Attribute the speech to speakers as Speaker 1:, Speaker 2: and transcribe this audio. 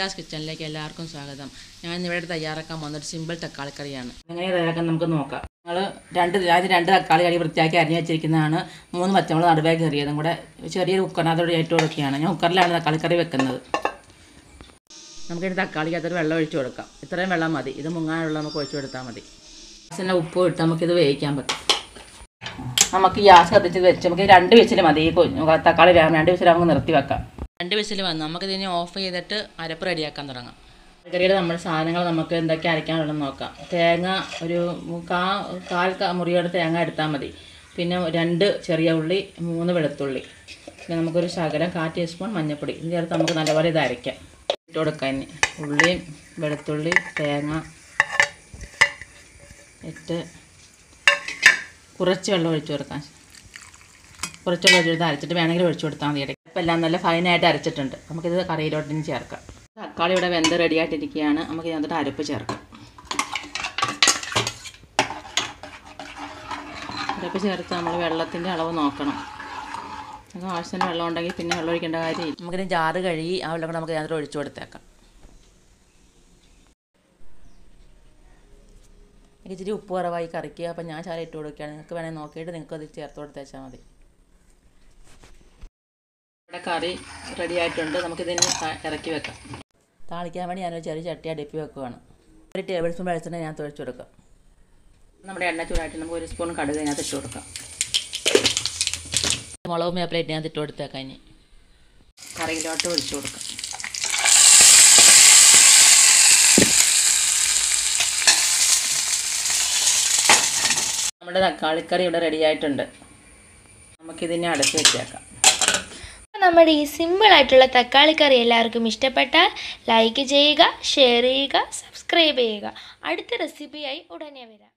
Speaker 1: സുജാസ് കിച്ചണിലേക്ക് എല്ലാവർക്കും സ്വാഗതം ഞാൻ ഇവിടെ തയ്യാറാക്കാൻ പോകുന്നൊരു സിമ്പിൾ തക്കാളി കറിയാണ് എങ്ങനെ തയ്യാറാക്കാൻ നമുക്ക് നോക്കാം ഞങ്ങൾ രണ്ട് ആദ്യം രണ്ട് തക്കാളി കറി വൃത്തിയാക്കി അരിഞ്ഞ് വെച്ചിരിക്കുന്നതാണ് മൂന്ന് പച്ചമുളക് നടുവേ കയറിയതും കൂടെ ചെറിയൊരു കുക്കറിനകത്തോട് ഇട്ട് കൊടുക്കുകയാണ് ഞാൻ കുക്കറിലാണ് തക്കാളി കറി വെക്കുന്നത് നമുക്കിനി തക്കാളിക്കകത്തൊരു വെള്ളം ഒഴിച്ചു കൊടുക്കാം ഇത്രയും വെള്ളം മതി ഇത് മുങ്ങാനുള്ള നമുക്ക് ഒഴിച്ചു കൊടുത്താൽ മതി ഗ്യാസിൻ്റെ ഉപ്പ് ഇട്ട് നമുക്കിത് വേവിക്കാൻ പറ്റും നമുക്ക് ഗ്യാസ് കത്തിച്ച് വെച്ച് നമുക്ക് രണ്ട് വിസിൽ മതി ഈ കുഞ്ഞ് തക്കാളി വേഗം രണ്ട് വിസിൽ നമുക്ക് നിർത്തി വെക്കാം രണ്ട് വിസിൽ വന്നു നമുക്കിതിനെ ഓഫ് ചെയ്തിട്ട് അരപ്പ് റെഡിയാക്കാൻ തുടങ്ങാം കറിയുടെ നമ്മുടെ സാധനങ്ങൾ നമുക്ക് എന്തൊക്കെ അരയ്ക്കാനുള്ളതെന്ന് നോക്കാം തേങ്ങ ഒരു കാ കാൽ ക- മുറിയോടെ തേങ്ങ എടുത്താൽ മതി പിന്നെ രണ്ട് ചെറിയ ഉള്ളി മൂന്ന് വെളുത്തുള്ളി പിന്നെ നമുക്കൊരു ശകലം കാ ടീസ്പൂൺ മഞ്ഞൾപ്പൊടി ഇത് ചേർത്ത് നമുക്ക് നല്ലപോലെ ഇത് അരയ്ക്കാം ഇട്ട് കൊടുക്കാം ഇനി ഉള്ളിയും വെളുത്തുള്ളി തേങ്ങ ഇട്ട് കുറച്ച് വെള്ളം ഒഴിച്ചു കൊടുക്കാം കുറച്ച് വെള്ളം ഒഴിച്ച് കൊടുത്ത് അരച്ചിട്ട് വേണമെങ്കിൽ ഒഴിച്ചു കൊടുത്താൽ മതി ഇടയ്ക്ക് ഇപ്പം എല്ലാം നല്ല ഫൈനായിട്ട് അരച്ചിട്ടുണ്ട് നമുക്കിത് കറിയിലോട്ട് ഇനി ചേർക്കാം തക്കാളി ഇവിടെ വെന്ത് റെഡിയായിട്ടിരിക്കുകയാണ് നമുക്ക് ഇതിനകത്തോട്ട് അരപ്പ് ചേർക്കാം അരപ്പ് ചേർത്ത് നമ്മൾ വെള്ളത്തിൻ്റെ അളവ് നോക്കണം നമുക്ക് ആവശ്യത്തിന് വെള്ളം ഉണ്ടെങ്കിൽ പിന്നെ വെള്ളം ഒഴിക്കേണ്ട കാര്യമില്ല നമുക്കിനി ജാറ് കഴുകി ആ വെള്ളം കൂടെ നമുക്ക് ഇതിനകത്ത് ഒഴിച്ചു കൊടുത്തേക്കാം എനിക്ക് ഇച്ചിരി ഉപ്പ് കുറവായി കറിക്ക് അപ്പം ഞാൻ ശാല ഇട്ട് കൊടുക്കുകയാണ് നിങ്ങൾക്ക് വേണമെങ്കിൽ നോക്കിയിട്ട് നിങ്ങൾക്ക് അത് ചേർത്ത് കൊടുത്തേച്ചാൽ മതി ഇവിടെ കറി റെഡി ആയിട്ടുണ്ട് നമുക്കിതിന് ത- ഇറക്കി വെക്കാം താളിക്കാൻ വേണ്ടി ഞാനൊരു ചെറിയ ചട്ടി അടുപ്പി വെക്കുവാണ് ഒരു ടേബിൾ സ്പൂൺ വെളിച്ചെണ്ണ ഞാൻ ഒഴിച്ചു കൊടുക്കാം നമ്മുടെ എണ്ണ ചൂടായിട്ട് നമുക്ക് ഒരു സ്പൂൺ കടുക് അതിനകത്ത് ഇട്ട് കൊടുക്കാം മുളകും വേപ്പിലായിട്ട് ഞാൻ ഇട്ട് കൊടുത്തേക്കാം ഇനി കറിയിലോട്ട് ഒഴിച്ചു കൊടുക്കാം നമ്മുടെ തക്കാളിക്കറി ഇവിടെ റെഡി ആയിട്ടുണ്ട് നമുക്കിതിനെ അടച്ച് വെച്ചേക്കാം
Speaker 2: നമ്മുടെ ഈ സിമ്പിൾ ആയിട്ടുള്ള തക്കാളി കറി എല്ലാവർക്കും ഇഷ്ടപ്പെട്ടാൽ ലൈക്ക് ചെയ്യുക ഷെയർ ചെയ്യുക സബ്സ്ക്രൈബ് ചെയ്യുക അടുത്ത റെസിപ്പിയായി ഉടനെ വരാം